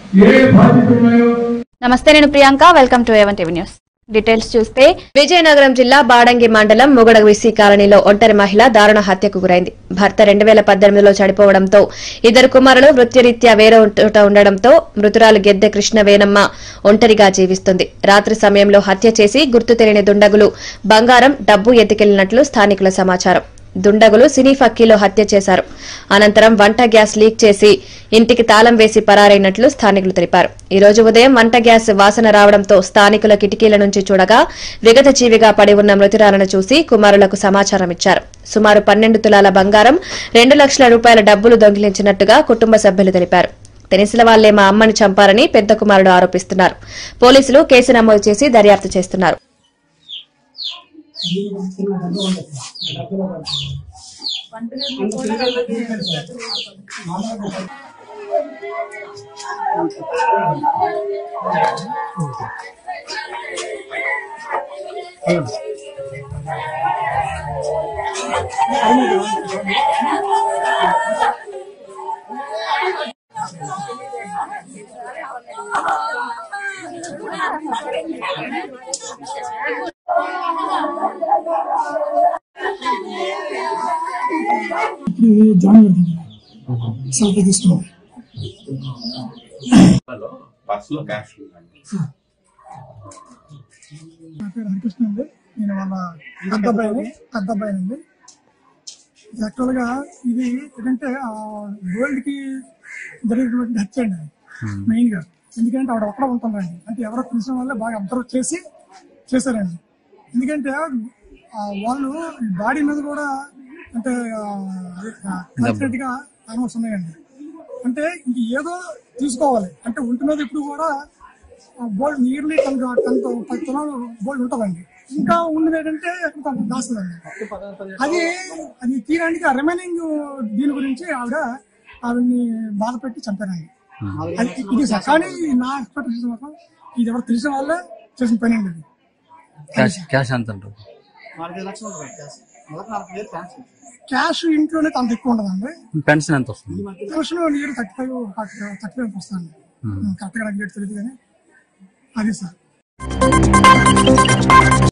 ఏ బాధ్యత ఉన్నాయో నమస్తే నేను Priyanka welcome to A one TV news details చూస్తే విజయనగరం జిల్లా బాడంగి మండలం ముగడ విసి కాలనీలో ఒంటరి మహిళ దారుణ హత్యకు గురైంది భర్త రెండు వేల పద్దెనిమిదిలో చనిపోవడంతో ఇద్దరు కుమారులు వృత్తిరీత్యా వేరే చోట ఉండడంతో మృతురాలు గెద్దె కృష్ణ వేనమ్మ ఒంటరిగా జీవిస్తుంది రాత్రి సమయంలో హత్య చేసి గుర్తు తెలియని దుండగులు బంగారం డబ్బు ఎత్తుకెళ్లినట్లు స్థానికుల సమాచారం దుండగులు సినీ ఫక్కీలో హత్య చేశారు అనంతరం వంట గ్యాస్ లీక్ చేసి ఇంటికి తాళం వేసి పరారైనట్లు స్థానికులు తెలిపారు ఈ రోజు ఉదయం వంట గ్యాస్ వాసన రావడంతో స్థానికుల కిటికీల నుంచి చూడగా విగత జీవిగా పడి ఉన్న మృతురాలను చూసి కుమారులకు సమాచారం ఇచ్చారు సుమారు పన్నెండు తులాల బంగారం రెండు లక్షల రూపాయల డబ్బులు దొంగిలించినట్టుగా కుటుంబ సభ్యులు తెలిపారు తెలిసిన వాళ్లే మా అమ్మని చంపారని పెద్ద కుమారుడు ఆరోపిస్తున్నారు పోలీసులు కేసు నమోదు చేసి దర్యాప్తు చేస్తున్నారు ఇప్పుడు జాయిన్ పెడుతుంది సెల్ఫీ తీసుకున్నాం లో బస్సులో క్యాష్ ఉందండి నా పేరు హరికృష్ణ అండి నేను వాళ్ళ పెద్దబ్బాయిని పెద్దబ్బాయినండి యాక్చువల్ గా ఇది ఏంటంటే వరల్డ్ కి జరిగినటువంటి హత్య అండి మెయిన్ గా ఎందుకంటే ఆవిడ ఒక్కడ ఉంటుందండి అంటే ఎవరో తెలిసిన వాళ్ళే బాగా అబ్జర్వ్ చేసి చేశారండి ఎందుకంటే ఆ వాళ్ళు బాడీ మీద కూడా అంటే కాన్ఫిడెంట్ గా ఆల్మోస్ట్ ఉన్నాయండి అంటే ఇంక ఏదో తీసుకోవాలి అంటే ఒంటి మీద ఇప్పుడు కూడా బోల్డ్ నియర్లీ టెన్ టెన్ పది తులాలు బోల్డ్ ఉంటుందండి ఇంకా ఉన్నది ఏంటంటే కొంత దాస్తుందండి అది అది తీయడానికి ఆ రిమైనింగ్ దీని గురించి ఆవిడ ఆవిడ్ని బాధ పెట్టి చంపారండి అది ఇది సార్ కానీ నా ఎక్స్పెక్టేషన్ మాత్రం ఇది ఎవరు తెలిసిన వాళ్ళే చేసిన పని అండి ఇది క్యాష్ క్యాష్ ఎంత ఉంటుంది క్యాష్ ఇంట్లోనే అంత ఎక్కువ ఉండదండి పెన్షన్ ఎంత వస్తుంది pension near thirty five thirty five వస్తుంది కరెక్ట్గా నాకు డేట్ తెలియదు కానీ అది సార్